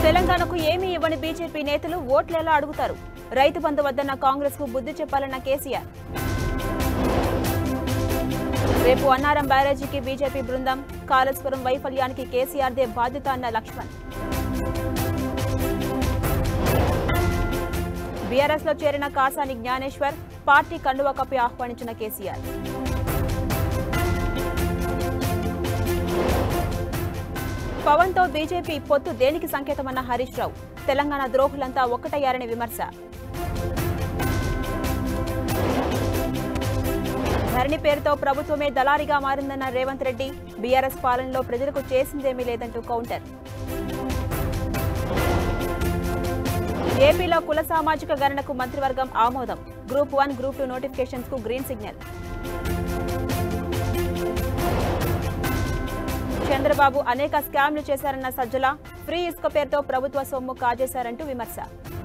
తెలంగాణకు ఏమీ ఇవ్వని బీజేపీ నేతలు ఓట్లెలా అడుగుతారు రైతు బంధు వద్దన్న కాంగ్రెస్ కు బుద్ధి చెప్పాలన్న కేసీఆర్ రేపు అన్నారం బ్యారేజీకి బీజేపీ బృందం కాళేశ్వరం వైఫల్యానికి కేసీఆర్దే బాధ్యత అన్న లక్ష్మణ్ బీఆర్ఎస్ లో చేరిన కాసాని జ్ఞానేశ్వర్ పార్టీ కండువా కప్పి ఆహ్వానించిన కేసీఆర్ పవన్ తో బీజేపీ పొత్తు దేనికి సంకేతమన్న హరీష్ రావు తెలంగాణ ద్రోహులంతా ఒక్కటయ్యారని విమర్శ ధరణి పేరుతో ప్రభుత్వమే దళారిగా మారిందన్న రేవంత్ రెడ్డి బీఆర్ఎస్ పాలనలో ప్రజలకు చేసిందేమీ లేదంటూ కౌంటర్ ఏపీలో కుల సామాజిక గణనకు మంత్రివర్గం ఆమోదం group one group two notifications కు గ్రీన్ సిగ్నల్ చంద్రబాబు అనేక స్కామ్లు చేశారన్న సజ్జల ఫ్రీ ఇసుక పేరుతో ప్రభుత్వ సొమ్ము కాజేశారంటూ విమర్శ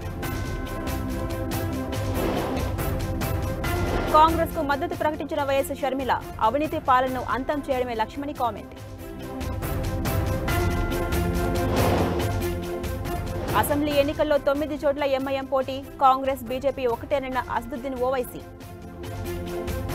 కాంగ్రెస్ కు మద్దతు ప్రకటించిన వైఎస్ షర్మిల అవినీతి పాలనను అంతం చేయడమే లక్ష్మణి కామెంట్ అసెంబ్లీ ఎన్నికల్లో తొమ్మిది చోట్ల ఎంఐఎం పోటీ కాంగ్రెస్ బీజేపీ ఒకటేనన్న అసదుద్దీన్ ఓవైసీ